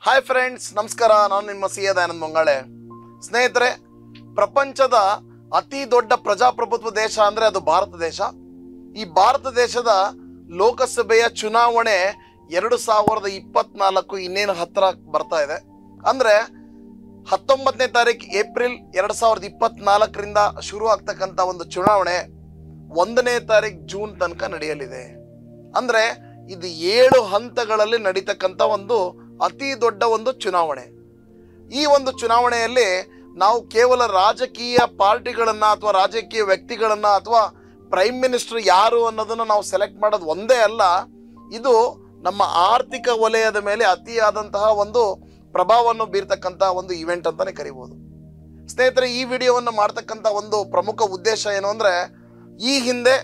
hi friends ನಮಸ್ಕಾರ ನಾನು ನಿಮ್ಮ ಸಿ ದಯಾನಂದ್ ಮಂಗಾಳೆ ಸ್ನೇಹಿತರೆ ಪ್ರಪಂಚದ ಅತಿ ದೊಡ್ಡ ಪ್ರಜಾಪ್ರಭುತ್ವ ದೇಶ ಅಂದ್ರೆ ಅದು ಭಾರತ ದೇಶ ಈ ಭಾರತ ದೇಶದ ಲೋಕಸಭೆಯ ಚುನಾವಣೆ ಎರಡು ಸಾವಿರದ ಇಪ್ಪತ್ನಾಲ್ಕು ಇನ್ನೇನು ಹತ್ರ ಬರ್ತಾ ಇದೆ ಅಂದ್ರೆ ಹತ್ತೊಂಬತ್ತನೇ ತಾರೀಕು ಏಪ್ರಿಲ್ ಎರಡ್ ಸಾವಿರದ ಇಪ್ಪತ್ನಾಲ್ಕರಿಂದ ಶುರು ಆಗ್ತಕ್ಕಂಥ ಒಂದು ಚುನಾವಣೆ ಒಂದನೇ ತಾರೀಕು ಜೂನ್ ತನಕ ನಡೆಯಲಿದೆ ಅಂದ್ರೆ ಇದು ಏಳು ಹಂತಗಳಲ್ಲಿ ನಡೀತಕ್ಕಂಥ ಒಂದು ಅತಿ ದೊಡ್ಡ ಒಂದು ಚುನಾವಣೆ ಈ ಒಂದು ಚುನಾವಣೆಯಲ್ಲಿ ನಾವು ಕೇವಲ ರಾಜಕೀಯ ಪಾರ್ಟಿಗಳನ್ನ ಅಥವಾ ರಾಜಕೀಯ ವ್ಯಕ್ತಿಗಳನ್ನ ಅಥವಾ ಪ್ರೈಮ್ ಮಿನಿಸ್ಟರ್ ಯಾರು ಅನ್ನೋದನ್ನ ನಾವು ಸೆಲೆಕ್ಟ್ ಮಾಡೋದು ಒಂದೇ ಅಲ್ಲ ಇದು ನಮ್ಮ ಆರ್ಥಿಕ ವಲಯದ ಮೇಲೆ ಅತಿಯಾದಂತಹ ಒಂದು ಪ್ರಭಾವವನ್ನು ಬೀರ್ತಕ್ಕಂಥ ಒಂದು ಇವೆಂಟ್ ಅಂತಾನೆ ಕರಿಬಹುದು ಸ್ನೇಹಿತರೆ ಈ ವಿಡಿಯೋವನ್ನು ಮಾಡ್ತಕ್ಕಂಥ ಒಂದು ಪ್ರಮುಖ ಉದ್ದೇಶ ಏನು ಅಂದ್ರೆ ಈ ಹಿಂದೆ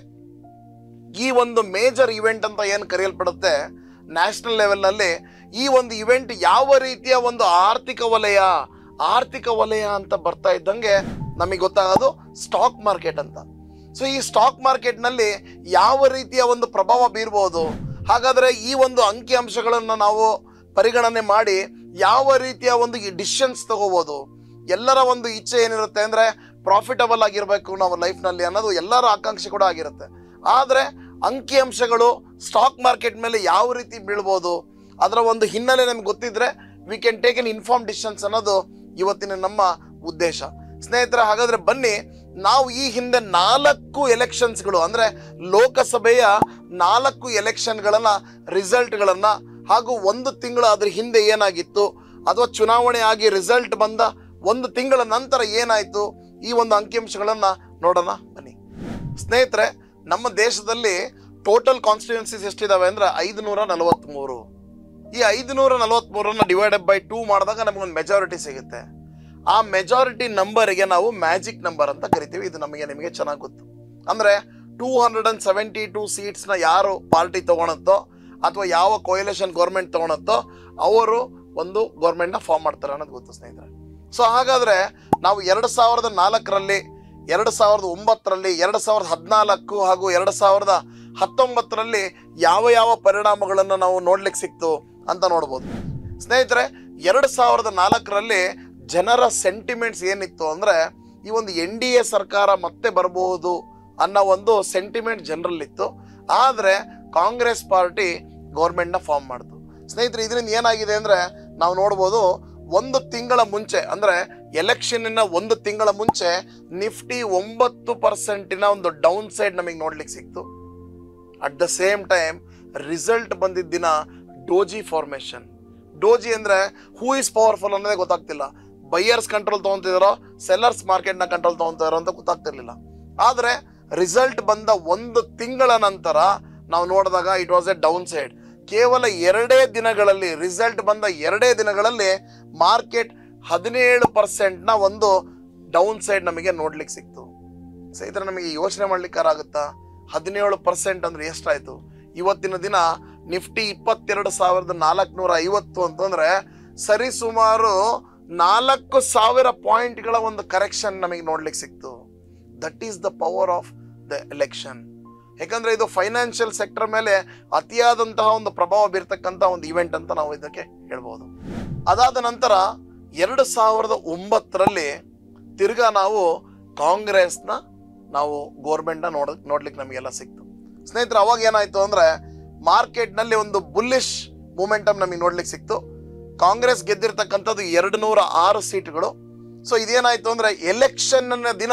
ಈ ಒಂದು ಮೇಜರ್ ಇವೆಂಟ್ ಅಂತ ಏನು ಕರೆಯಲ್ಪಡುತ್ತೆ ನ್ಯಾಷನಲ್ ಲೆವೆಲ್ನಲ್ಲಿ ಈ ಒಂದು ಇವೆಂಟ್ ಯಾವ ರೀತಿಯ ಒಂದು ಆರ್ಥಿಕ ವಲಯ ಆರ್ಥಿಕ ವಲಯ ಅಂತ ಬರ್ತಾ ಇದ್ದಂಗೆ ನಮಗೆ ಗೊತ್ತಾಗೋದು ಸ್ಟಾಕ್ ಮಾರ್ಕೆಟ್ ಅಂತ ಸೊ ಈ ಸ್ಟಾಕ್ ಮಾರ್ಕೆಟ್ನಲ್ಲಿ ಯಾವ ರೀತಿಯ ಒಂದು ಪ್ರಭಾವ ಬೀರ್ಬೋದು ಹಾಗಾದ್ರೆ ಈ ಒಂದು ಅಂಕಿ ಅಂಶಗಳನ್ನು ನಾವು ಪರಿಗಣನೆ ಮಾಡಿ ಯಾವ ರೀತಿಯ ಒಂದು ಡಿಸಿಷನ್ಸ್ ತಗೋಬಹುದು ಎಲ್ಲರ ಒಂದು ಇಚ್ಛೆ ಏನಿರುತ್ತೆ ಅಂದ್ರೆ ಪ್ರಾಫಿಟಬಲ್ ಆಗಿರ್ಬೇಕು ನಾವು ಲೈಫ್ನಲ್ಲಿ ಅನ್ನೋದು ಎಲ್ಲರ ಆಕಾಂಕ್ಷೆ ಕೂಡ ಆಗಿರುತ್ತೆ ಆದ್ರೆ ಅಂಕಿ ಅಂಶಗಳು ಸ್ಟಾಕ್ ಮಾರ್ಕೆಟ್ ಮೇಲೆ ಯಾವ ರೀತಿ ಬೀಳ್ಬೋದು ಅದರ ಒಂದು ಹಿನ್ನೆಲೆ ನಮ್ಗೆ ಗೊತ್ತಿದ್ರೆ we can take an inform decisions ಅನ್ನೋದು ಇವತ್ತಿನ ನಮ್ಮ ಉದ್ದೇಶ ಸ್ನೇಹಿತರೆ ಹಾಗಾದ್ರೆ ಬನ್ನಿ ನಾವು ಈ ಹಿಂದೆ ನಾಲ್ಕು ಎಲೆಕ್ಷನ್ಸ್ಗಳು ಅಂದ್ರೆ ಲೋಕಸಭೆಯ ನಾಲ್ಕು ಎಲೆಕ್ಷನ್ಗಳನ್ನ ರಿಸಲ್ಟ್ಗಳನ್ನ ಹಾಗೂ ಒಂದು ತಿಂಗಳು ಅದ್ರ ಹಿಂದೆ ಏನಾಗಿತ್ತು ಅಥವಾ ಚುನಾವಣೆ ಆಗಿ ರಿಸಲ್ಟ್ ಬಂದ ಒಂದು ತಿಂಗಳ ನಂತರ ಏನಾಯ್ತು ಈ ಒಂದು ಅಂಕಿಅಂಶಗಳನ್ನ ನೋಡೋಣ ಬನ್ನಿ ಸ್ನೇಹಿತರೆ ನಮ್ಮ ದೇಶದಲ್ಲಿ ಟೋಟಲ್ ಕಾನ್ಸ್ಟಿಟ್ಯೂನ್ಸೀಸ್ ಎಷ್ಟಿದಾವೆ ಅಂದ್ರೆ ಐದುನೂರ ನಲವತ್ಮೂರು ಈ ಐದುನೂರ ನಲವತ್ಮೂರನ್ನ ಡಿವೈಡೆಡ್ ಬೈ ಟೂ ಮಾಡಿದಾಗ ನಮಗೊಂದು ಮೆಜಾರಿಟಿ ಸಿಗುತ್ತೆ ಆ ಮೆಜಾರಿಟಿ ನಂಬರ್ಗೆ ನಾವು ಮ್ಯಾಜಿಕ್ ನಂಬರ್ ಅಂತ ಕರಿತೀವಿ ಇದು ನಮಗೆ ನಿಮಗೆ ಚೆನ್ನಾಗಿ ಗೊತ್ತು ಅಂದ್ರೆ two hundred and seventy two ಸೀಟ್ಸ್ನ ಯಾರು ಪಾರ್ಟಿ ತಗೊಳತ್ತೋ ಅಥವಾ ಯಾವ ಕೊಯಲೇಷನ್ ಗೌರ್ಮೆಂಟ್ ತಗೊಳತ್ತೋ ಅವರು ಒಂದು ಗೌರ್ಮೆಂಟ್ನ ಫಾರ್ಮ್ ಮಾಡ್ತಾರೆ ಅನ್ನೋದು ಗೊತ್ತು ಸ್ನೇಹಿತರೆ ಸೊ ಹಾಗಾದ್ರೆ ನಾವು ಎರಡು ಸಾವಿರದ ನಾಲ್ಕರಲ್ಲಿ ಎರಡು ಸಾವಿರದ ಒಂಬತ್ತರಲ್ಲಿ ಎರಡು ಸಾವಿರದ ಹದಿನಾಲ್ಕು ಹಾಗೂ ಎರಡು ಸಾವಿರದ ಹತ್ತೊಂಬತ್ತರಲ್ಲಿ ಯಾವ ಯಾವ ಪರಿಣಾಮಗಳನ್ನು ನಾವು ನೋಡ್ಲಿಕ್ಕೆ ಸಿಕ್ತು ಅಂತ ನೋಡ್ಬೋದು ಸ್ನೇಹಿತರೆ ಎರಡು ಸಾವಿರದ ನಾಲ್ಕರಲ್ಲಿ ಜನರ ಸೆಂಟಿಮೆಂಟ್ಸ್ ಏನಿತ್ತು ಅಂದ್ರೆ ಈ ಒಂದು ಎನ್ ಡಿ ಎ ಸರ್ಕಾರ ಮತ್ತೆ ಬರಬಹುದು ಅನ್ನೋ ಒಂದು ಸೆಂಟಿಮೆಂಟ್ ಜನರಲ್ಲಿತ್ತು ಆದ್ರೆ ಕಾಂಗ್ರೆಸ್ ಪಾರ್ಟಿ ಗೌರ್ಮೆಂಟ್ನ ಫಾರ್ಮ್ ಮಾಡ್ತು ಸ್ನೇಹಿತರೆ ಇದರಿಂದ ಏನಾಗಿದೆ ಅಂದ್ರೆ ನಾವು ನೋಡ್ಬೋದು ಒಂದು ತಿಂಗಳ ಮುಂಚೆ ಅಂದ್ರೆ ಎಲೆಕ್ಷನ್ನ ಒಂದು ತಿಂಗಳ ಮುಂಚೆ ನಿಫ್ಟಿ ಒಂಬತ್ತು ಪರ್ಸೆಂಟಿನ ಒಂದು ಡೌನ್ ಸೈಡ್ ನಮಗೆ ನೋಡ್ಲಿಕ್ಕೆ ಸಿಕ್ತು at the same time result ಬಂದಿದ್ದ ದಿನ ಡೋಜಿ ಫಾರ್ಮೇಶನ್ ಡೋಜಿ ಅಂದ್ರೆ ಹೂ ಇಸ್ ಪವರ್ಫುಲ್ ಅನ್ನೋದೇ ಗೊತ್ತಾಗ್ತಿಲ್ಲ ಬೈಯರ್ಸ್ ಕಂಟ್ರೋಲ್ ತಗೊಂತಿದಾರೋ ಸೆಲ್ಲರ್ಸ್ ಮಾರ್ಕೆಟ್ನ ಕಂಟ್ರೋಲ್ ತಗೊಂತಿದಾರೋ ಅಂತ ಗೊತ್ತಾಗ್ತಿರ್ಲಿಲ್ಲ ಆದ್ರೆ ರಿಸಲ್ಟ್ ಬಂದ ಒಂದು ತಿಂಗಳ ನಂತರ ನಾವು ನೋಡಿದಾಗ it was a down side ಕೇವಲ ಎರಡೇ ದಿನಗಳಲ್ಲಿ ರಿಸಲ್ಟ್ ಬಂದ ಎರಡೇ ದಿನಗಳಲ್ಲಿ ಮಾರ್ಕೆಟ್ ಹದಿನೇಳು ಪರ್ಸೆಂಟ್ನ ಒಂದು ಡೌನ್ ಸೈಡ್ ನಮಗೆ ನೋಡ್ಲಿಕ್ಕೆ ಸಿಕ್ತು ಸ್ನೇಹಿತರೆ ನಮಗೆ ಯೋಚನೆ ಮಾಡ್ಲಿಕ್ಕಾರ ಆಗುತ್ತಾ ಹದಿನೇಳು ಪರ್ಸೆಂಟ್ ಅಂದ್ರೆ ಎಷ್ಟಾಯ್ತು ಇವತ್ತಿನ ದಿನ ನಿಫ್ಟಿ ಇಪ್ಪತ್ತೆರಡು ಸಾವಿರದ ನಾಲ್ಕುನೂರ ಐವತ್ತು ಅಂತಂದ್ರೆ ಸರಿ ಸುಮಾರು ನಾಲ್ಕು ಸಾವಿರ ಪಾಯಿಂಟ್ಗಳ ಒಂದು ಕರೆಕ್ಷನ್ ನಮಗೆ ನೋಡ್ಲಿಕ್ಕೆ ಸಿಕ್ತು that is the power of the election ಯಾಕಂದ್ರೆ ಇದು ಫೈನಾನ್ಷಿಯಲ್ ಸೆಕ್ಟರ್ ಮೇಲೆ ಅತಿಯಾದಂತಹ ಒಂದು ಪ್ರಭಾವ ಬೀರ್ತಕ್ಕಂಥ ಒಂದು ಇವೆಂಟ್ ಅಂತ ನಾವು ಇದಕ್ಕೆ ಹೇಳ್ಬೋದು ಅದಾದ ನಂತರ ಎರಡು ಸಾವಿರದ ಒಂಬತ್ತರಲ್ಲಿ ತಿರ್ಗಾ ನಾವು ಕಾಂಗ್ರೆಸ್ನ ನಾವು ಗೋರ್ಮೆಂಟ್ನ ನೋಡ ನೋಡ್ಲಿಕ್ಕೆ ನಮಗೆಲ್ಲ ಸಿಕ್ತು ಸ್ನೇಹಿತರೆ ಅವಾಗ ಏನಾಯ್ತು ಅಂದ್ರೆ ಮಾರ್ಕೆಟ್ನಲ್ಲಿ ಒಂದು ಬುಲ್ಲಿಶ್ ಮೂಮೆಂಟಮ್ ನಮಗೆ ನೋಡ್ಲಿಕ್ಕೆ ಸಿಕ್ತು ಕಾಂಗ್ರೆಸ್ ಗೆದ್ದಿರ್ತಕ್ಕಂಥದ್ದು ಎರಡು ನೂರ ಆರು ಸೀಟ್ಗಳು ಸೊ ಇದೇನಾಯ್ತು ಅಂದ್ರೆ ಎಲೆಕ್ಷನ್ ದಿನ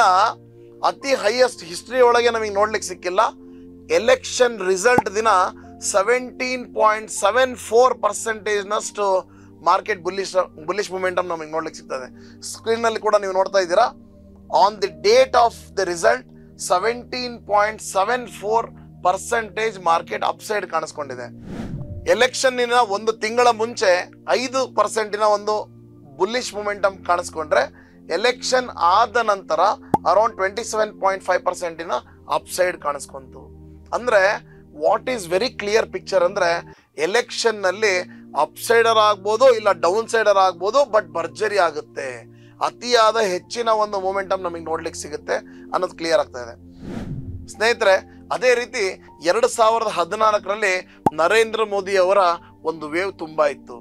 ಅತಿ ಹೈಯೆಸ್ಟ್ ಹಿಸ್ಟ್ರಿ ಒಳಗೆ ನಮಗೆ ನೋಡ್ಲಿಕ್ಕೆ ಸಿಕ್ಕಿಲ್ಲ ಎಲೆಕ್ಷನ್ ರಿಸಲ್ಟ್ ದಿನ ಸೆವೆಂಟೀನ್ ಪಾಯಿಂಟ್ ಸೆವೆನ್ ಫೋರ್ ಪರ್ಸೆಂಟೇಜ್ನಷ್ಟು ಮಾರ್ಕೆಟ್ ಬುಲ್ಲಿಶ್ ಬುಲ್ಲಿಶ್ ಮೂಮೆಂಟಮ್ ನಮಗೆ ನೋಡ್ಲಿಕ್ಕೆ ಸಿಗ್ತದೆ ಸ್ಕ್ರೀನ್ನಲ್ಲಿ ಕೂಡ ನೀವು ನೋಡ್ತಾ ಇದ್ದೀರಾ on the date of the result seventeen point seven four percentage market upside ಕಾಣಿಸ್ಕೊಂಡಿದೆ ಎಲೆಕ್ಷನ್ನಿನ ಒಂದು ತಿಂಗಳ ಮುಂಚೆ ಐದು ಪರ್ಸೆಂಟಿನ ಒಂದು ಬುಲ್ಲಿಶ್ ಮೂಮೆಂಟಮ್ ಕಾಣಿಸ್ಕೊಂಡ್ರೆ ಎಲೆಕ್ಷನ್ ಆದ ನಂತರ around twenty seven point five ಪರ್ಸೆಂಟಿನ ಅಪ್ಸೈಡ್ ಕಾಣಿಸ್ಕೊಂತು ಅಂದ್ರೆ what is very clear picture ಅಂದ್ರೆ ಎಲೆಕ್ಷನ್ ನಲ್ಲಿ ಅಪ್ಸೈಡರ್ ಆಗ್ಬೋದು ಇಲ್ಲ ಡೌನ್ ಸೈಡರ್ ಆಗ್ಬೋದು ಬಟ್ ಭರ್ಜರಿ ಆಗುತ್ತೆ ಅತಿಯಾದ ಹೆಚ್ಚಿನ ಒಂದು ಮೂಮೆಂಟಮ್ ನಮಗೆ ನೋಡ್ಲಿಕ್ಕೆ ಸಿಗುತ್ತೆ ಅನ್ನೋದು ಕ್ಲಿಯರ್ ಆಗ್ತಾ ಇದೆ ಸ್ನೇಹಿತರೆ ಅದೇ ರೀತಿ ಎರಡು ಸಾವಿರದ ಹದಿನಾಲ್ಕರಲ್ಲಿ ನರೇಂದ್ರ ಮೋದಿ ಅವರ ಒಂದು ವೇವ್ ತುಂಬಾ ಇತ್ತು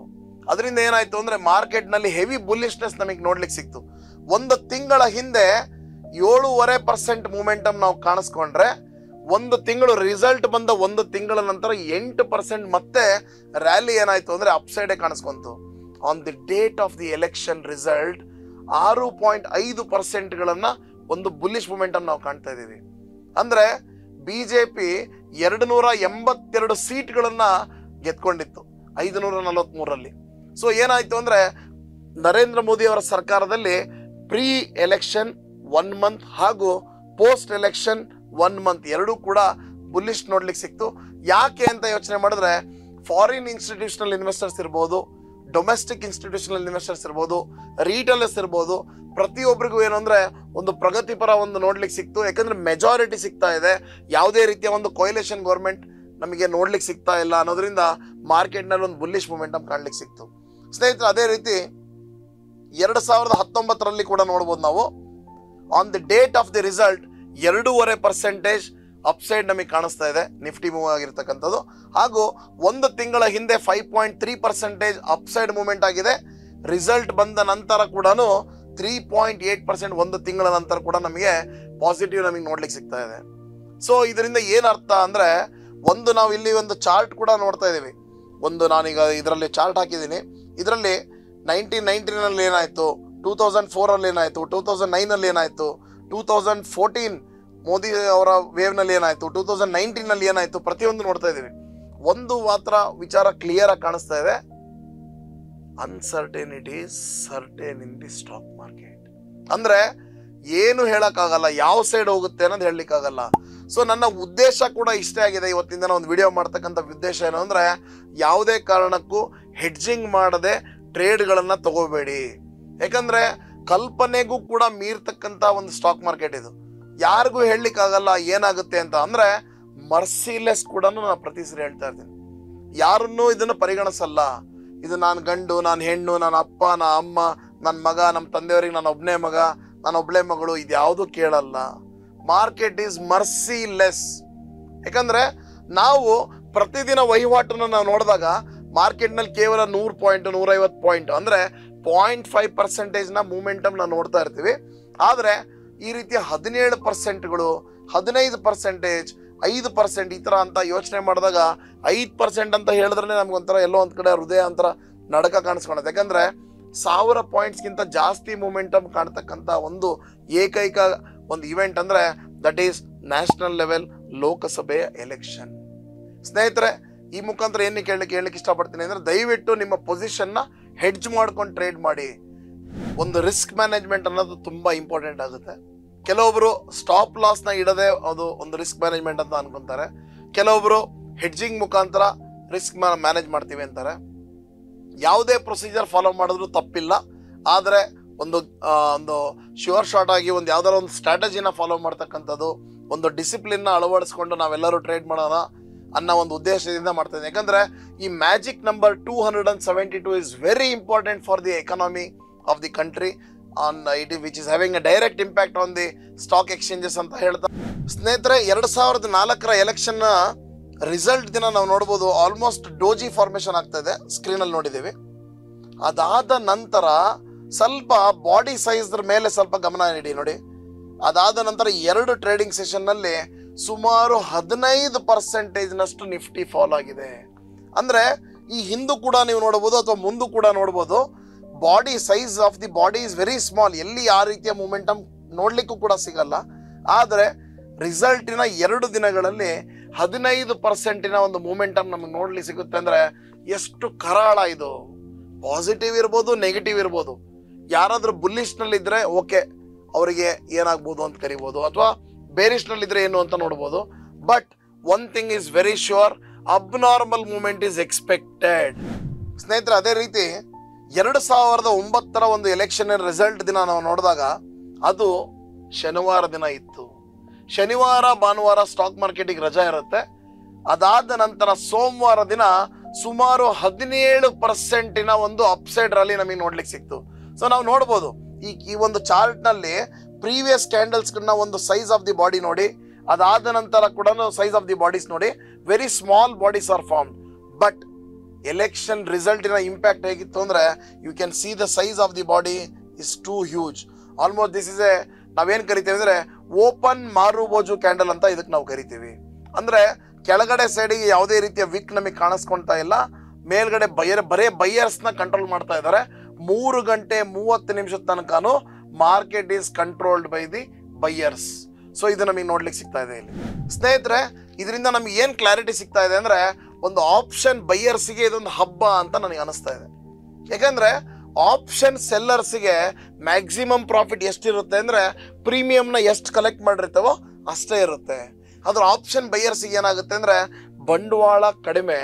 ಅದರಿಂದ ಏನಾಯ್ತು ಅಂದ್ರೆ ಮಾರ್ಕೆಟ್ ನಲ್ಲಿ ಹೆವಿ ಬುಲ್ಲಿಶ್ನೆಸ್ ನಮಗೆ ನೋಡ್ಲಿಕ್ಕೆ ಸಿಕ್ತು ಒಂದು ತಿಂಗಳ ಹಿಂದೆ ಏಳೂವರೆ ಪರ್ಸೆಂಟ್ ಮೂಮೆಂಟಮ್ ನಾವು ಕಾಣಿಸ್ಕೊಂಡ್ರೆ ಒಂದು ತಿಂಗಳು ರಿಸಲ್ಟ್ ಬಂದ ಒಂದು ತಿಂಗಳ ನಂತರ ಎಂಟು ಪರ್ಸೆಂಟ್ ಮತ್ತೆ ರ್ಯಾಲಿ ಏನಾಯ್ತು ಅಂದ್ರೆ ಅಪ್ಸೈಡೇ ಕಾಣಿಸ್ಕೊಂತು on the date of the election result ಆರು ಪಾಯಿಂಟ್ ಐದು ಪರ್ಸೆಂಟ್ಗಳನ್ನ ಒಂದು ಬುಲ್ಲಿಶ್ ಮೂಮೆಂಟಮ್ ನಾವು ಕಾಣ್ತಾ ಇದ್ದೀವಿ ಅಂದ್ರೆ ಬಿಜೆಪಿ ಎರಡು ನೂರ ಎಂಬತ್ತೆರಡು ಸೀಟ್ಗಳನ್ನ ಗೆದ್ಕೊಂಡಿತ್ತು ಐದು ನೂರ ನಲವತ್ಮೂರರಲ್ಲಿ ಸೊ ಏನಾಯ್ತು ಅಂದ್ರೆ ನರೇಂದ್ರ ಮೋದಿ ಅವರ ಸರ್ಕಾರದಲ್ಲಿ ಪ್ರೀ ಎಲೆಕ್ಷನ್ ಒನ್ ಮಂತ್ ಹಾಗೂ ಪೋಸ್ಟ್ ಎಲೆಕ್ಷನ್ ಒನ್ ಮಂತ್ ಎರಡೂ ಕೂಡ ಬುಲ್ಲಿಶ್ ನೋಡ್ಲಿಕ್ಕೆ ಸಿಕ್ತು ಯಾಕೆ ಅಂತ ಯೋಚನೆ ಮಾಡಿದ್ರೆ ಫಾರಿನ್ ಇನ್ಸ್ಟಿಟ್ಯೂಷನಲ್ ಇನ್ವೆಸ್ಟರ್ಸ್ ಇರ್ಬೋದು ಡೊಮೆಸ್ಟಿಕ್ ಇನ್ಸ್ಟಿಟ್ಯೂಷನಲ್ ಇನ್ವೆಸ್ಟರ್ಸ್ ಇರ್ಬೋದು ರೀಟೇಲರ್ಸ್ ಇರ್ಬೋದು ಪ್ರತಿಯೊಬ್ಬರಿಗೂ ಏನು ಅಂದ್ರೆ ಒಂದು ಪ್ರಗತಿಪರ ಒಂದು ನೋಡ್ಲಿಕ್ಕೆ ಸಿಕ್ತು ಯಾಕಂದ್ರೆ ಮೆಜಾರಿಟಿ ಸಿಗ್ತಾ ಇದೆ ಯಾವುದೇ ರೀತಿಯ ಒಂದು ಕೊಯ್ಲೇಷನ್ ಗೌರ್ಮೆಂಟ್ ನಮಗೆ ನೋಡ್ಲಿಕ್ಕೆ ಸಿಗ್ತಾ ಇಲ್ಲ ಅನ್ನೋದ್ರಿಂದ ಮಾರ್ಕೆಟ್ನಲ್ಲಿ ಒಂದು ಬುಲ್ಲಿಶ್ ಮೂಮೆಂಟಮ್ ಕಾಣ್ಲಿಕ್ಕೆ ಸಿಕ್ತು ಸ್ನೇಹಿತರೆ ಅದೇ ರೀತಿ ಎರಡು ಸಾವಿರದ ಹತ್ತೊಂಬತ್ತರಲ್ಲಿ ಕೂಡ ನೋಡ್ಬೋದು ನಾವು on the date of the result ಎರಡೂವರೆ ಪರ್ಸೆಂಟೇಜ್ ಅಪ್ಸೈಡ್ ನಮಗೆ ಕಾಣಿಸ್ತಾ ಇದೆ ನಿಫ್ಟಿ ಮೂವ್ ಆಗಿರ್ತಕ್ಕಂಥದ್ದು ಹಾಗೂ ಒಂದು ತಿಂಗಳ ಹಿಂದೆ five point three percentage upside movement ಆಗಿದೆ ರಿಸಲ್ಟ್ ಬಂದ ನಂತರ ಕೂಡ ತ್ರೀ ಪಾಯಿಂಟ್ ಏಟ್ ಪರ್ಸೆಂಟ್ ಒಂದು ತಿಂಗಳ ನಂತರ ಕೂಡ ನಮಗೆ ಪಾಸಿಟಿವ್ ನಮಗೆ ನೋಡ್ಲಿಕ್ಕೆ ಸಿಗ್ತಾ ಇದೆ ಸೊ ಇದರಿಂದ ಏನ್ ಅರ್ಥ ಅಂದ್ರೆ ಒಂದು ನಾವು ಇಲ್ಲಿ ಒಂದು ಚಾರ್ಟ್ ಕೂಡ ನೋಡ್ತಾ ಇದೀವಿ ಒಂದು ನಾನೀಗ ಇದರಲ್ಲಿ ಚಾರ್ಟ್ ಹಾಕಿದ್ದೀನಿ ಇದರಲ್ಲಿ ನೈನ್ಟೀನ್ ನೈನ್ಟೀನಲ್ಲಿ ಏನಾಯ್ತು ಟೂ ತೌಸಂಡ್ ಫೋರ್ ಅಲ್ಲಿ ಏನಾಯ್ತು ಟೂ ತೌಸಂಡ್ ನೈನ್ ಅಲ್ಲಿ ಏನಾಯ್ತು ಟೂ ತೌಸಂಡ್ ಫೋರ್ಟೀನ್ ಮೋದಿ ಅವರ ವೇವ್ ನಲ್ಲಿ ಏನಾಯ್ತು ಟೂ ತೌಸಂಡ್ ನೈನ್ಟೀನ್ ಅಲ್ಲಿ ಏನಾಯ್ತು ಪ್ರತಿಯೊಂದು ನೋಡ್ತಾ ಇದೀವಿ ಒಂದು ಮಾತ್ರ ವಿಚಾರ ಕ್ಲಿಯರ್ ಆಗಿ ಕಾಣಿಸ್ತಾ ಇದೆ uncertainty certain in the stock market ಅಂದ್ರೆ ಏನು ಹೇಳಕ್ಕಾಗಲ್ಲ ಯಾವ ಸೈಡ್ ಹೋಗುತ್ತೆ ಅನ್ನೋದು ಹೇಳಲಿಕ್ಕಾಗಲ್ಲ ಸೊ ನನ್ನ ಉದ್ದೇಶ ಕೂಡ ಇಷ್ಟೇ ಆಗಿದೆ ಇವತ್ತಿನ ದಿನ ಒಂದು ವಿಡಿಯೋ ಮಾಡ್ತಕ್ಕಂಥ ಉದ್ದೇಶ ಏನು ಅಂದ್ರೆ ಯಾವುದೇ ಕಾರಣಕ್ಕೂ ಹೆಡ್ಜಿಂಗ್ ಮಾಡದೆ ಟ್ರೇಡ್ಗಳನ್ನ ತಗೋಬೇಡಿ ಯಾಕಂದ್ರೆ ಕಲ್ಪನೆಗೂ ಕೂಡ ಮೀರ್ತಕ್ಕಂಥ ಒಂದು ಸ್ಟಾಕ್ ಮಾರ್ಕೆಟ್ ಇದು ಯಾರಿಗೂ ಹೇಳಲಿಕ್ಕಾಗಲ್ಲ ಏನಾಗುತ್ತೆ ಅಂತ ಅಂದ್ರೆ ಮರ್ಸಿಲೆಸ್ ಕೂಡ ನಾನು ಪ್ರತಿ ಸರಿ ಹೇಳ್ತಾ ಇರ್ತೀನಿ ಯಾರನ್ನೂ ಇದನ್ನು ಪರಿಗಣಿಸಲ್ಲ ಇದು ನಾನು ಗಂಡು ನಾನು ಹೆಣ್ಣು ನನ್ನ ಅಪ್ಪ ನನ್ನ ಅಮ್ಮ ನನ್ನ ಮಗ ನಮ್ಮ ತಂದೆಯವರಿಗೆ ನಾನು ಒಬ್ಬನೇ ಮಗ ನಾನು ಒಬ್ಳೆ ಮಗಳು ಇದ್ಯಾವುದು ಕೇಳಲ್ಲ ಮಾರ್ಕೆಟ್ ಈಸ್ ಮರ್ಸಿಲೆಸ್ ಯಾಕಂದ್ರೆ ನಾವು ಪ್ರತಿದಿನ ವಹಿವಾಟನ್ನು ನಾವು ನೋಡಿದಾಗ ಮಾರ್ಕೆಟ್ನಲ್ಲಿ ಕೇವಲ ನೂರು ಪಾಯಿಂಟ್ ನೂರೈವತ್ತು ಪಾಯಿಂಟ್ ಅಂದ್ರೆ ಪಾಯಿಂಟ್ ಫೈವ್ ಪರ್ಸೆಂಟೇಜ್ನ ಮೂಮೆಂಟಮ್ ನಾವು ನೋಡ್ತಾ ಇರ್ತೀವಿ ಆದರೆ ಈ ರೀತಿಯ ಹದಿನೇಳು ಪರ್ಸೆಂಟ್ಗಳು ಹದಿನೈದು ಪರ್ಸೆಂಟೇಜ್ ಐದು ಪರ್ಸೆಂಟ್ ಈ ಥರ ಅಂತ ಯೋಚನೆ ಮಾಡಿದಾಗ ಐದು ಪರ್ಸೆಂಟ್ ಅಂತ ಹೇಳಿದ್ರೆ ನಮ್ಗೊಂಥರ ಎಲ್ಲೋ ಒಂದ್ ಕಡೆ ಹೃದಯ ಒಂಥರ ನಡಕ ಕಾಣಿಸ್ಕೊಳತ್ತೆ ಯಾಕಂದ್ರೆ ಸಾವಿರ ಪಾಯಿಂಟ್ಸ್ಗಿಂತ ಜಾಸ್ತಿ ಮೂಮೆಂಟಮ್ ಕಾಣ್ತಕ್ಕಂಥ ಒಂದು ಏಕೈಕ ಒಂದು ಇವೆಂಟ್ ಅಂದ್ರೆ ದಟ್ ಈಸ್ ನ್ಯಾಷನಲ್ ಲೆವೆಲ್ ಲೋಕಸಭೆಯ ಎಲೆಕ್ಷನ್ ಸ್ನೇಹಿತರೆ ಈ ಮುಖಾಂತರ ಏನು ಕೇಳಲಿಕ್ಕೆ ಹೇಳಲಿಕ್ಕೆ ಇಷ್ಟಪಡ್ತೀನಿ ಅಂದ್ರೆ ದಯವಿಟ್ಟು ನಿಮ್ಮ ಪೊಸಿಷನ್ನ ಹೆಡ್ಜ್ ಮಾಡ್ಕೊಂಡು ಟ್ರೇಡ್ ಮಾಡಿ ಒಂದು ರಿಸ್ಕ್ ಮ್ಯಾನೇಜ್ಮೆಂಟ್ ಅನ್ನೋದು ತುಂಬಾ ಇಂಪಾರ್ಟೆಂಟ್ ಆಗುತ್ತೆ ಕೆಲವೊಬ್ರು ಸ್ಟಾಪ್ ಲಾಸ್ ನ ಇಡದೆ ಅದು ಒಂದು ರಿಸ್ಕ್ ಮ್ಯಾನೇಜ್ಮೆಂಟ್ ಅಂತ ಅನ್ಕೊಂತಾರೆ ಕೆಲವೊಬ್ರು ಹೆಡ್ಜಿಂಗ್ ಮುಖಾಂತರ ರಿಸ್ಕ್ ಮ್ಯಾನೇಜ್ ಮಾಡ್ತೀವಿ ಅಂತಾರೆ ಯಾವುದೇ ಪ್ರೊಸೀಜರ್ ಫಾಲೋ ಮಾಡಿದ್ರು ತಪ್ಪಿಲ್ಲ ಆದರೆ ಒಂದು ಆ, ಒಂದು ಶ್ಯೂರ್ ಶಾರ್ಟ್ ಆಗಿ ಒಂದು ಯಾವ್ದಾರ ಒಂದು ಸ್ಟ್ರಾಟಜಿನ ಫಾಲೋ ಮಾಡ್ತಕ್ಕಂಥದ್ದು ಒಂದು ಡಿಸಿಪ್ಲಿನ್ ಅಳವಡಿಸ್ಕೊಂಡು ನಾವೆಲ್ಲರೂ ಟ್ರೇಡ್ ಮಾಡೋಣ ಅನ್ನೋ ಒಂದು ಉದ್ದೇಶದಿಂದ ಮಾಡ್ತಾ ಇದ್ದೀನಿ ಯಾಕಂದ್ರೆ ಈ magic number two hundred and seventy two is very important for the economy of the country on it which is having a direct impact on the stock exchanges ಅಂತ ಹೇಳ್ತಾ ಸ್ನೇಹಿತರೆ ಎರಡ್ ಸಾವಿರದ ನಾಲ್ಕರ ಎಲೆಕ್ಷನ್ ರಿಸಲ್ಟ್ ದಿನ ನಾವು ನೋಡ್ಬೋದು ಆಲ್ಮೋಸ್ಟ್ ಡೋಜಿ ಫಾರ್ಮೇಶನ್ ಆಗ್ತಾ ಇದೆ ಸ್ಕ್ರೀನ್ ಅಲ್ಲಿ ನೋಡಿದ್ದೀವಿ ಅದಾದ ನಂತರ ಸ್ವಲ್ಪ ಬಾಡಿ ಸೈಜ್ ಮೇಲೆ ಸ್ವಲ್ಪ ಗಮನ ನೀಡಿ ನೋಡಿ ಅದಾದ ನಂತರ ಎರಡು ಟ್ರೇಡಿಂಗ್ ಸೆಷನ್ ನಲ್ಲಿ ಸುಮಾರು ಹದಿನೈದು ಪರ್ಸೆಂಟೇಜ್ ನಷ್ಟು ನಿಫ್ಟಿ ಫಾಲ್ ಆಗಿದೆ ಅಂದ್ರೆ ಈ ಹಿಂದೂ ಕೂಡ ನೀವು ನೋಡಬಹುದು ಅಥವಾ ಮುಂದೂ ಕೂಡ ನೋಡಬಹುದು body size of the body is very small ಎಲ್ಲಿ ಆ ರೀತಿಯ ಮೂಮೆಂಟಮ್ ನೋಡ್ಲಿಕ್ಕೂ ಕೂಡ ಸಿಗಲ್ಲ ಆದರೆ ರಿಸಲ್ಟಿನ ಎರಡು ದಿನಗಳಲ್ಲಿ ಹದಿನೈದು ಪರ್ಸೆಂಟಿನ ಒಂದು ಮೂಮೆಂಟಮ್ ನಮಗೆ ನೋಡ್ಲಿಕ್ಕೆ ಸಿಗುತ್ತೆ ಅಂದ್ರೆ ಎಷ್ಟು ಕರಾಳ ಇದು ಪಾಸಿಟಿವ್ ಇರ್ಬೋದು ನೆಗೆಟಿವ್ ಇರ್ಬೋದು ಯಾರಾದ್ರೂ ಬುಲ್ಲಿಶ್ ನಲ್ಲಿ ಇದ್ರೆ ಓಕೆ ಅವರಿಗೆ ಏನಾಗ್ಬೋದು ಅಂತ ಕರಿಬೋದು ಅಥವಾ ಬೇರಿಶ್ ನಲ್ಲಿ ಇದ್ರೆ ಏನು ಅಂತ ನೋಡ್ಬೋದು but one thing is very sure abnormal moment is expected ಸ್ನೇಹಿತರೆ ಅದೇ ರೀತಿ ಎರಡು ಸಾವಿರದ ಒಂಬತ್ತರ ಒಂದು ಎಲೆಕ್ಷನ್ ರಿಸಲ್ಟ್ ದಿನ ನಾವು ನೋಡಿದಾಗ ಅದು ಶನಿವಾರ ದಿನ ಇತ್ತು ಶನಿವಾರ ಭಾನುವಾರ ಸ್ಟಾಕ್ ಮಾರ್ಕೆಟಿಗೆ ರಜಾ ಇರುತ್ತೆ ಅದಾದ ನಂತರ ಸೋಮವಾರ ದಿನ ಸುಮಾರು ಹದಿನೇಳು ಪರ್ಸೆಂಟಿನ ಒಂದು ಅಪ್ಸೈಡ್ ರ್ಯಾಲಿ ನಮಗೆ ನೋಡ್ಲಿಕ್ಕೆ ಸಿಕ್ತು ಸೊ ನಾವು ನೋಡ್ಬೋದು ಈ ಈ ಒಂದು ಚಾರ್ಟ್ ನಲ್ಲಿ ಪ್ರೀವಿಯಸ್ ಕ್ಯಾಂಡಲ್ಸ್ ಒಂದು ಸೈಜ್ ಆಫ್ ದಿ ಬಾಡಿ ನೋಡಿ ಅದಾದ ನಂತರ ಕೂಡ ಸೈಜ್ ಆಫ್ ದಿ ಬಾಡೀಸ್ ನೋಡಿ very small bodies are form but election ರಿಸಲ್ಟಿನ ಇಂಪ್ಯಾಕ್ಟ್ ಹೇಗಿತ್ತು ಅಂದ್ರೆ you can see the size of the body is too huge almost this is a ನಾವೇನ್ ಕರಿತೀವಿ ಅಂದ್ರೆ ಓಪನ್ ಮಾರುಬೋಜು ಕ್ಯಾಂಡಲ್ ಅಂತ ಇದಕ್ಕೆ ನಾವು ಕರಿತೀವಿ ಅಂದ್ರೆ ಕೆಳಗಡೆ ಸೈಡಿಗೆ ಯಾವುದೇ ರೀತಿಯ ವಿಕ್ ನಮಗೆ ಕಾಣಿಸ್ಕೊಂತಾ ಇಲ್ಲ ಮೇಲ್ಗಡೆ ಬೈಯರ್ ಬರೇ ಬೈಯರ್ಸ್ ನ ಕಂಟ್ರೋಲ್ ಮಾಡ್ತಾ ಇದ್ದಾರೆ ಮೂರು ಗಂಟೆ ಮೂವತ್ತು ನಿಮಿಷದ ತನಕನು market is controlled by the buyers so ಇದು ನಮಗೆ ನೋಡ್ಲಿಕ್ಕೆ ಸಿಗ್ತಾ ಇದೆ ಇಲ್ಲಿ ಸ್ನೇಹಿತರೆ ಇದರಿಂದ ನಮ್ಗೆ ಏನ್ ಕ್ಲಾರಿಟಿ ಸಿಗ್ತಾ ಇದೆ ಅಂದ್ರೆ ಒಂದು ಆಪ್ಷನ್ ಬೈಯರ್ಸ್ಗೆ ಇದೊಂದು ಹಬ್ಬ ಅಂತ ನನಗೆ ಅನಿಸ್ತಾ ಇದೆ ಯಾಕಂದ್ರೆ ಆಪ್ಷನ್ ಸೆಲ್ಲರ್ಸ್ಗೆ ಮ್ಯಾಕ್ಸಿಮಮ್ ಪ್ರಾಫಿಟ್ ಎಷ್ಟಿರುತ್ತೆ ಅಂದ್ರೆ ಪ್ರೀಮಿಯಂನ ಎಷ್ಟು ಕಲೆಕ್ಟ್ ಮಾಡಿರ್ತಾವೋ ಅಷ್ಟೇ ಇರುತ್ತೆ ಅದ್ರ ಆಪ್ಷನ್ ಬೈಯರ್ಸ್ಗೆ ಏನಾಗುತ್ತೆ ಅಂದ್ರೆ ಬಂಡವಾಳ ಕಡಿಮೆ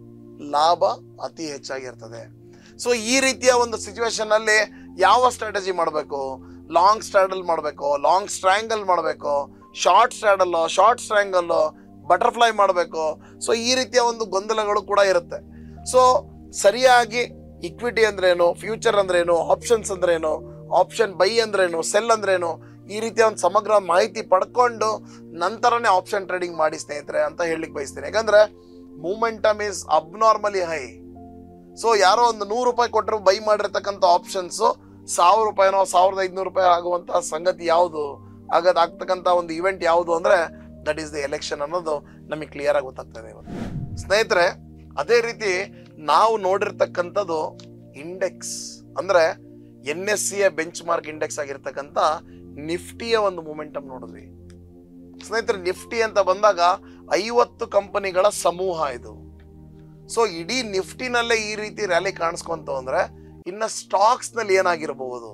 ಲಾಭ ಅತಿ ಹೆಚ್ಚಾಗಿರ್ತದೆ ಸೊ ಈ ರೀತಿಯ ಒಂದು ಸಿಚುವೇಶನ್ ಅಲ್ಲಿ ಯಾವ ಸ್ಟ್ರಾಟಜಿ ಮಾಡಬೇಕು ಲಾಂಗ್ ಸ್ಟ್ರಾಡಲ್ ಮಾಡಬೇಕು ಲಾಂಗ್ ಸ್ಟ್ರ್ಯಾಂಗಲ್ ಮಾಡಬೇಕು short straddle short strangle butterfly ಮಾಡಬೇಕು ಸೊ ಈ ರೀತಿಯ ಒಂದು ಗೊಂದಲಗಳು ಕೂಡ ಇರುತ್ತೆ ಸೊ ಸರಿಯಾಗಿ ಇಕ್ವಿಟಿ ಅಂದ್ರೇನು ಫ್ಯೂಚರ್ ಅಂದ್ರೇನು ಆಪ್ಷನ್ಸ್ ಅಂದ್ರೇನು ಆಪ್ಷನ್ ಬೈ ಅಂದ್ರೇನು ಸೆಲ್ ಅಂದ್ರೇನು ಈ ರೀತಿಯ ಒಂದು ಸಮಗ್ರ ಮಾಹಿತಿ ಪಡ್ಕೊಂಡು ನಂತರನೇ ಆಪ್ಷನ್ ಟ್ರೇಡಿಂಗ್ ಮಾಡಿ ಸ್ನೇಹಿತರೆ ಅಂತ ಹೇಳಲಿಕ್ಕೆ ಬಯಸ್ತೇನೆ ಯಾಕಂದ್ರೆ momentum is abnormally high so ಯಾರೋ ಒಂದು ನೂರು ರೂಪಾಯಿ ಕೊಟ್ಟರು ಬೈ ಮಾಡಿರ್ತಕ್ಕಂಥ ಆಪ್ಷನ್ಸ್ ಸಾವಿರ ರೂಪಾಯಿನೋ ಸಾವಿರದ ಐದುನೂರು ರೂಪಾಯಿ ಆಗುವಂತ ಸಂಗತಿ ಯಾವುದು ಆಗದ್ ಆಗ್ತಕ್ಕಂಥ ಒಂದು ಇವೆಂಟ್ ಯಾವುದು ಅಂದ್ರೆ ದಟ್ ಈಸ್ ದಿ ಎಲೆಕ್ಷನ್ ಅನ್ನೋದು ನಮಗೆ ಕ್ಲಿಯರ್ ಆಗಿ ಗೊತ್ತಾಗ್ತದೆ ಇವತ್ತು ಸ್ನೇಹಿತರೆ ಅದೇ ರೀತಿ ನಾವು ನೋಡಿರ್ತಕ್ಕಂಥದ್ದು ಇಂಡೆಕ್ಸ್ ಅಂದ್ರೆ N S C benchmark index ಆಗಿರ್ತಕ್ಕಂಥ ನಿಫ್ಟಿಯ ಒಂದು ಮೂಮೆಂಟಮ್ ನೋಡಿದ್ವಿ ಸ್ನೇಹಿತರೆ ನಿಫ್ಟಿ ಅಂತ ಬಂದಾಗ ಐವತ್ತು ಕಂಪನಿಗಳ ಸಮೂಹ ಇದು ಸೊ ಇಡೀ ನಿಫ್ಟಿನಲ್ಲೇ ಈ ರೀತಿ ರ್ಯಾಲಿ ಕಾಣಿಸ್ಕೊಂತ ಅಂದ್ರೆ ಇನ್ನ ಸ್ಟಾಕ್ಸ್ ನಲ್ಲಿ ಏನಾಗಿರಬಹುದು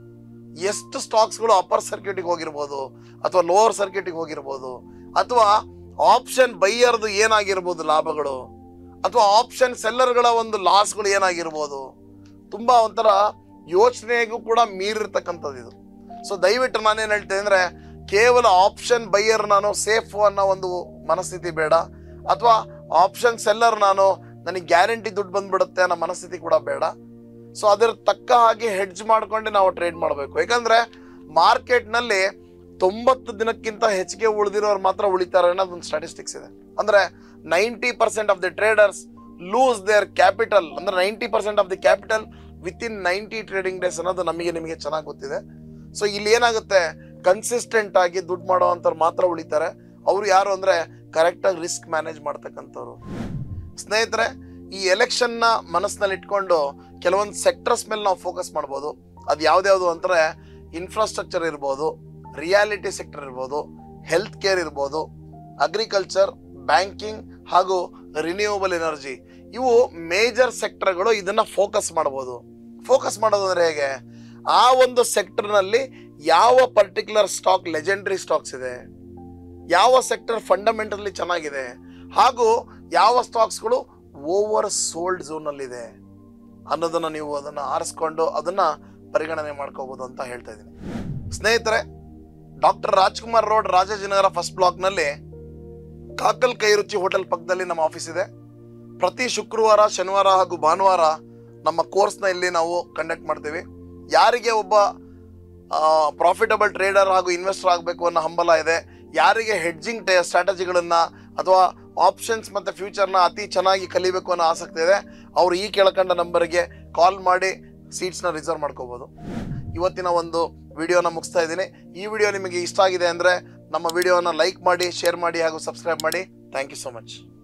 ಎಷ್ಟು ಸ್ಟಾಕ್ಸ್ಗಳು ಅಪ್ಪರ್ ಸರ್ಕ್ಯೂಟಿಗೆ ಹೋಗಿರ್ಬೋದು ಅಥವಾ ಲೋವರ್ ಸರ್ಕ್ಯೂಟಿಗೆ ಹೋಗಿರ್ಬೋದು ಅಥವಾ ಆಪ್ಷನ್ ಬೈಯರ್ದು ಏನಾಗಿರ್ಬೋದು ಲಾಭಗಳು ಅಥವಾ ಆಪ್ಷನ್ ಸೆಲ್ಲರ್ಗಳ ಒಂದು ಲಾಸ್ಗಳು ಏನಾಗಿರ್ಬೋದು ತುಂಬಾ ಒಂಥರ ಯೋಚನೆಗೂ ಕೂಡ ಮೀರಿರ್ತಕ್ಕಂಥದ್ದು ಇದು ಸೊ ದಯವಿಟ್ಟು ನಾನೇನು ಹೇಳ್ತೇನೆ ಅಂದ್ರೆ ಕೇವಲ ಆಪ್ಷನ್ ಬೈಯರ್ ನಾನು ಸೇಫ್ ಅನ್ನೋ ಒಂದು ಮನಸ್ಥಿತಿ ಬೇಡ ಅಥವಾ ಆಪ್ಷನ್ ಸೆಲ್ಲರ್ ನಾನು ನನಗೆ ಗ್ಯಾರಂಟಿ ದುಡ್ಡು ಬಂದ್ಬಿಡುತ್ತೆ ಅನ್ನೋ ಮನಸ್ಥಿತಿ ಕೂಡ ಬೇಡ ಸೊ ಅದರ ತಕ್ಕ ಹಾಗೆ ಹೆಡ್ಜ್ ಮಾಡ್ಕೊಂಡು ನಾವು ಟ್ರೇಡ್ ಮಾಡಬೇಕು ಯಾಕಂದ್ರೆ ಮಾರ್ಕೆಟ್ ನಲ್ಲಿ ತೊಂಬತ್ತು ದಿನಕ್ಕಿಂತ ಹೆಚ್ಚಿಗೆ ಉಳಿದಿರೋರು ಮಾತ್ರ ಉಳಿತಾರೆ ಅನ್ನೋದು ಒಂದು ಸ್ಟಾಟಿಸ್ಟಿಕ್ಸ್ ಇದೆ ಅಂದ್ರೆ ninety percent of the traders lose their capital ಅಂದ್ರೆ ninety percent of the capital within ninety trading days ಅನ್ನೋದು ನಮಗೆ ನಿಮಗೆ ಚೆನ್ನಾಗಿ ಗೊತ್ತಿದೆ ಸೊ ಇಲ್ಲಿ ಏನಾಗುತ್ತೆ ಕನ್ಸಿಸ್ಟೆಂಟ್ ಆಗಿ ದುಡ್ಡು ಮಾಡೋವಂಥವ್ರು ಮಾತ್ರ ಉಳಿತಾರೆ ಅವ್ರು ಯಾರು ಅಂದ್ರೆ ಕರೆಕ್ಟ್ ಆಗಿ ರಿಸ್ಕ್ ಮ್ಯಾನೇಜ್ ಮಾಡ್ತಕ್ಕಂಥವ್ರು ಸ್ನೇಹಿತರೆ ಈ ಎಲೆಕ್ಷನ್ ನ ಮನಸ್ಸಿನಲ್ಲಿ ಇಟ್ಕೊಂಡು ಕೆಲವೊಂದು ಸೆಕ್ಟರ್ಸ್ ಮೇಲೆ ನಾವು ಫೋಕಸ್ ಮಾಡ್ಬೋದು ಅದು ಯಾವ್ದ್ಯಾವ್ದು ಅಂದ್ರೆ ಇನ್ಫ್ರಾಸ್ಟ್ರಕ್ಚರ್ ಇರ್ಬೋದು ರಿಯಾಲಿಟಿ ಸೆಕ್ಟರ್ ಇರ್ಬೋದು ಹೆಲ್ತ್ ಕೇರ್ ಇರ್ಬೋದು ಅಗ್ರಿಕಲ್ಚರ್ ಬ್ಯಾಂಕಿಂಗ್ ಹಾಗೂ ರಿನ್ಯೂವಬಲ್ ಎನರ್ಜಿ ಇವು ಮೇಜರ್ ಸೆಕ್ಟರ್ಗಳು ಇದನ್ನ ಫೋಕಸ್ ಮಾಡಬಹುದು ಫೋಕಸ್ ಮಾಡೋದು ಅಂದ್ರೆ ಹೇಗೆ ಆ ಒಂದು ಸೆಕ್ಟರ್ ನಲ್ಲಿ ಯಾವ ಪರ್ಟಿಕ್ಯುಲರ್ ಸ್ಟಾಕ್ ಲೆಜೆಂಡರಿ ಸ್ಟಾಕ್ಸ್ ಇದೆ ಯಾವ ಸೆಕ್ಟರ್ ಫಂಡಮೆಂಟಲಿ ಚೆನ್ನಾಗಿದೆ ಹಾಗೂ ಯಾವ ಸ್ಟಾಕ್ಸ್ಗಳು ಓವರ್ ಸೋಲ್ಡ್ ಝೋನ್ ಅಲ್ಲಿ ಇದೆ ಅನ್ನೋದನ್ನ ನೀವು ಅದನ್ನ ಆರಿಸ್ಕೊಂಡು ಅದನ್ನ ಪರಿಗಣನೆ ಮಾಡ್ಕೋಬಹುದು ಅಂತ ಹೇಳ್ತಾ ಇದ್ದೀನಿ ಸ್ನೇಹಿತರೆ doctor Rajkumar road Rajajinagar first block ನಲ್ಲಿ ಕಾಕಲ್ ಕೈ ರುಚಿ ಹೋಟೆಲ್ ಪಕ್ಕದಲ್ಲಿ ನಮ್ಮ ಆಫೀಸ್ ಇದೆ ಪ್ರತಿ ಶುಕ್ರವಾರ ಶನಿವಾರ ಹಾಗೂ ಭಾನುವಾರ ನಮ್ಮ ಕೋರ್ಸ್ನ ಇಲ್ಲಿ ನಾವು ಕಂಡಕ್ಟ್ ಮಾಡ್ತೀವಿ ಯಾರಿಗೆ ಒಬ್ಬ ಪ್ರಾಫಿಟಬಲ್ ಟ್ರೇಡರ್ ಹಾಗೂ ಇನ್ವೆಸ್ಟರ್ ಆಗಬೇಕು ಅನ್ನೋ ಹಂಬಲ ಇದೆ ಯಾರಿಗೆ ಹೆಡ್ಜಿಂಗ್ ಸ್ಟ್ರಾಟಜಿಗಳನ್ನ ಅಥವಾ ಆಪ್ಷನ್ಸ್ ಮತ್ತೆ ಫ್ಯೂಚರ್ನ ಅತಿ ಚೆನ್ನಾಗಿ ಕಲಿಬೇಕು ಅನ್ನೋ ಆಸಕ್ತಿ ಇದೆ ಅವರು ಈ ಕೆಳಕಂಡ ನಂಬರ್ಗೆ ಕಾಲ್ ಮಾಡಿ ಸೀಟ್ಸ್ನ ರಿಸರ್ವ್ ಮಾಡ್ಕೋಬಹುದು ಇವತ್ತಿನ ಒಂದು ವಿಡಿಯೋನ ಮುಗಿಸ್ತಾ ಇದ್ದೀನಿ ಈ ವಿಡಿಯೋ ನಿಮಗೆ ಇಷ್ಟ ಆಗಿದೆ ಅಂದರೆ ನಮ್ಮ ವಿಡಿಯೋನ ಲೈಕ್ ಮಾಡಿ ಶೇರ್ ಮಾಡಿ ಹಾಗೂ ಸಬ್ಸ್ಕ್ರೈಬ್ ಮಾಡಿ ಥ್ಯಾಂಕ್ ಯು ಸೊ ಮಚ್